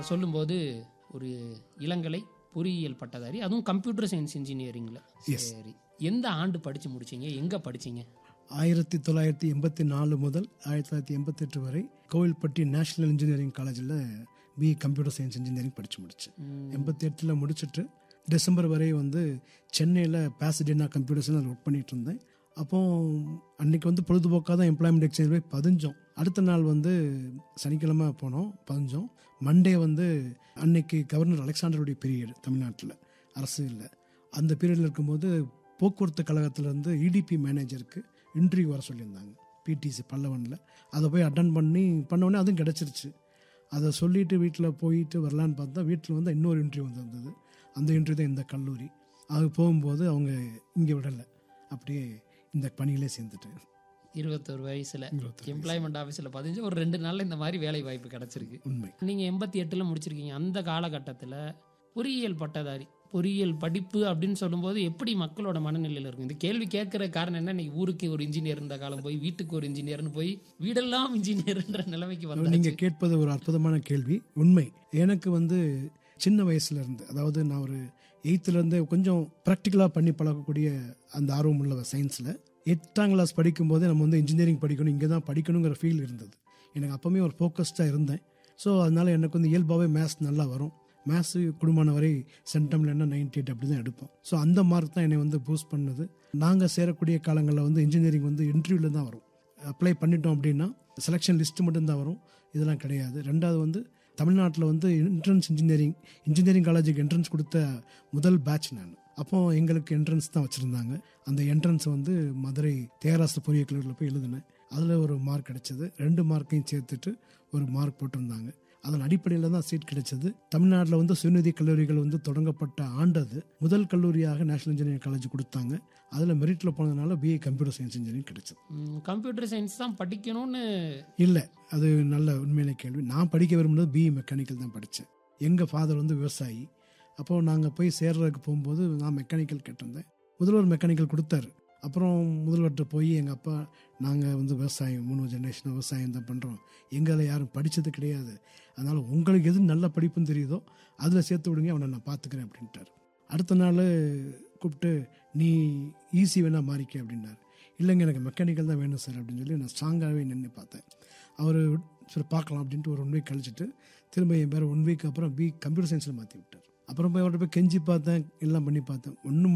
சொல்லும்போது ஒரு இளங்கலை பொறியியல் பட்டதாரி அதுவும் கம்ப்யூட்டர் சயின்ஸ் இன்ஜினியரிங்கில் சரி எந்த ஆண்டு படித்து முடிச்சீங்க எங்கே படிச்சீங்க ஆயிரத்தி தொள்ளாயிரத்தி எண்பத்தி நாலு முதல் ஆயிரத்தி தொள்ளாயிரத்தி எண்பத்தெட்டு வரை கோவில்பட்டி நேஷனல் இன்ஜினியரிங் காலேஜில் பிஇ கம்ப்யூட்டர் சயின்ஸ் இன்ஜினியரிங் படித்து முடித்தேன் எண்பத்தி எட்டில் முடிச்சுட்டு டிசம்பர் வரை வந்து சென்னையில் பாசிடேனா கம்ப்யூட்டர்ஸ் ஒர்க் பண்ணிட்டு இருந்தேன் அப்போ அன்னைக்கு வந்து பொழுதுபோக்காக தான் எம்ப்ளாய்மெண்ட் எக்ஸ்சேஞ்ச் போய் பதிஞ்சோம் அடுத்த நாள் வந்து சனிக்கிழமை போனோம் பதிஞ்சோம் மண்டே வந்து அன்னைக்கு கவர்னர் அலெக்சாண்டருடைய பீரியட் தமிழ்நாட்டில் அரசு இல்லை அந்த பீரியடில் இருக்கும்போது போக்குவரத்து கழகத்திலேருந்து இடிபி மேனேஜருக்கு இன்டர்வியூ வர சொல்லியிருந்தாங்க பிடிசி பல்லவனில் அதை போய் அட்டன் பண்ணி பண்ண உடனே அதுவும் கிடச்சிருச்சு அதை சொல்லிட்டு வீட்டில் போயிட்டு வரலான்னு பார்த்தா வீட்டில் வந்து இன்னொரு இன்டர்வியூ வந்திருந்தது அந்த இன்டர்வியூ தான் இந்த கல்லூரி அது போகும்போது அவங்க இங்கே விடலை அப்படியே இந்த பணியிலே சேர்ந்துட்டேன் இருபத்தொரு வயசில் எம்ப்ளாய்மெண்ட் ஆஃபீஸில் பதிஞ்சு ஒரு ரெண்டு நாளில் இந்த மாதிரி வேலை வாய்ப்பு கிடச்சிருக்கு உண்மை நீங்கள் எண்பத்தி எட்டில் முடிச்சிருக்கீங்க அந்த காலகட்டத்தில் பொறியியல் பட்டதாரி பொறியியல் படிப்பு அப்படின்னு சொல்லும்போது எப்படி மக்களோட மனநிலையில் இருக்கும் இந்த கேள்வி கேட்குற காரணம் என்ன இன்னைக்கு ஊருக்கு ஒரு இன்ஜினியர் இருந்த காலம் போய் வீட்டுக்கு ஒரு இன்ஜினியர்னு போய் வீடெல்லாம் இன்ஜினியர்ன்ற நிலைமைக்கு வந்தாச்சு நீங்கள் கேட்பது ஒரு அற்புதமான கேள்வி உண்மை எனக்கு வந்து சின்ன வயசுல இருந்து அதாவது நான் ஒரு எயித்துல இருந்தே கொஞ்சம் ப்ராக்டிக்கலாக பண்ணி பழகக்கூடிய அந்த ஆர்வம் உள்ளவர் சயின்ஸில் எட்டாம் கிளாஸ் படிக்கும்போதே நம்ம வந்து இன்ஜினியரிங் படிக்கணும் இங்கே தான் படிக்கணுங்கிற ஃபீல் இருந்தது எனக்கு அப்போவுமே ஒரு ஃபோக்கஸ்டாக இருந்தேன் ஸோ அதனால் எனக்கு வந்து இயல்பாகவே மேத்ஸ் நல்லா வரும் மேத்ஸு குடும்பமான வரை சென்டமில் என்ன நைன்டி எயிட் அப்படி தான் எடுப்போம் ஸோ அந்த மார்க் தான் என்னை வந்து பூஸ்ட் பண்ணது நாங்கள் சேரக்கூடிய காலங்களில் வந்து இன்ஜினியரிங் வந்து இன்டர்வியூவில் தான் வரும் அப்ளை பண்ணிட்டோம் அப்படின்னா செலெக்ஷன் லிஸ்ட்டு மட்டும்தான் வரும் இதெல்லாம் கிடையாது ரெண்டாவது வந்து தமிழ்நாட்டில் வந்து என்ட்ரன்ஸ் இன்ஜினியரிங் இன்ஜினியரிங் காலேஜுக்கு என்ட்ரன்ஸ் கொடுத்த முதல் பேட்ச் நான் அப்போ எங்களுக்கு என்ட்ரன்ஸ் தான் வச்சுருந்தாங்க அந்த என்ட்ரன்ஸ் வந்து மதுரை தேராசு பொறியியல் கல்லூரியில் போய் எழுதினேன் அதில் ஒரு மார்க் கிடைச்சது ரெண்டு மார்க்கையும் சேர்த்துட்டு ஒரு மார்க் போட்டிருந்தாங்க அதன் அடிப்படையில் தான் சீட் கிடைச்சது தமிழ்நாட்டில் வந்து சுயநிதி கல்லூரிகள் வந்து தொடங்கப்பட்ட ஆண்டது முதல் கல்லூரியாக நேஷனல் இன்ஜினியரிங் காலேஜ் கொடுத்தாங்க அதில் மெரிட்டில் போனதுனால பிஏ கம்ப்யூட்டர் சயின்ஸ் இன்ஜினியரிங் கிடைச்சது கம்ப்யூட்டர் சயின்ஸ் தான் படிக்கணும்னு இல்லை அது நல்ல உண்மையான கேள்வி நான் படிக்க விரும்புனது பிஇ மெக்கானிக்கல் தான் படித்தேன் எங்கள் ஃபாதர் வந்து விவசாயி அப்போது நாங்கள் போய் சேர்றதுக்கு போகும்போது நான் மெக்கானிக்கல் கேட்டிருந்தேன் முதல்வர் மெக்கானிக்கல் கொடுத்தாரு அப்புறம் முதல்வர்கிட்ட போய் எங்கள் அப்பா நாங்கள் வந்து விவசாயம் மூணு ஜென்ரேஷன் விவசாயம் தான் பண்ணுறோம் எங்களை யாரும் படித்தது கிடையாது அதனால் உங்களுக்கு எது நல்ல படிப்புன்னு தெரியுதோ அதில் சேர்த்து விடுங்க அவனை நான் பார்த்துக்கிறேன் அப்படின்ட்டார் அடுத்த நாள் கூப்பிட்டு நீ ஈஸி வேணால் மாறிக்க அப்படின்னாரு இல்லைங்க எனக்கு மெக்கானிக்கல் தான் வேணும் சார் அப்படின்னு சொல்லி நான் ஸ்ட்ராங்காகவே நின்று பார்த்தேன் அவர் சரி பார்க்கலாம் அப்படின்ட்டு ஒரு ஒன் வீக் கழிச்சிட்டு திரும்ப என் பேரை ஒன் வீக் அப்புறம் பி கம்ப்யூட்டர் சயின்ஸில் மாற்றி விட்டார் அப்புறம் போய் அவர்கிட்ட போய் கெஞ்சி பார்த்தேன் எல்லாம் பண்ணி பார்த்தேன் ஒன்றும்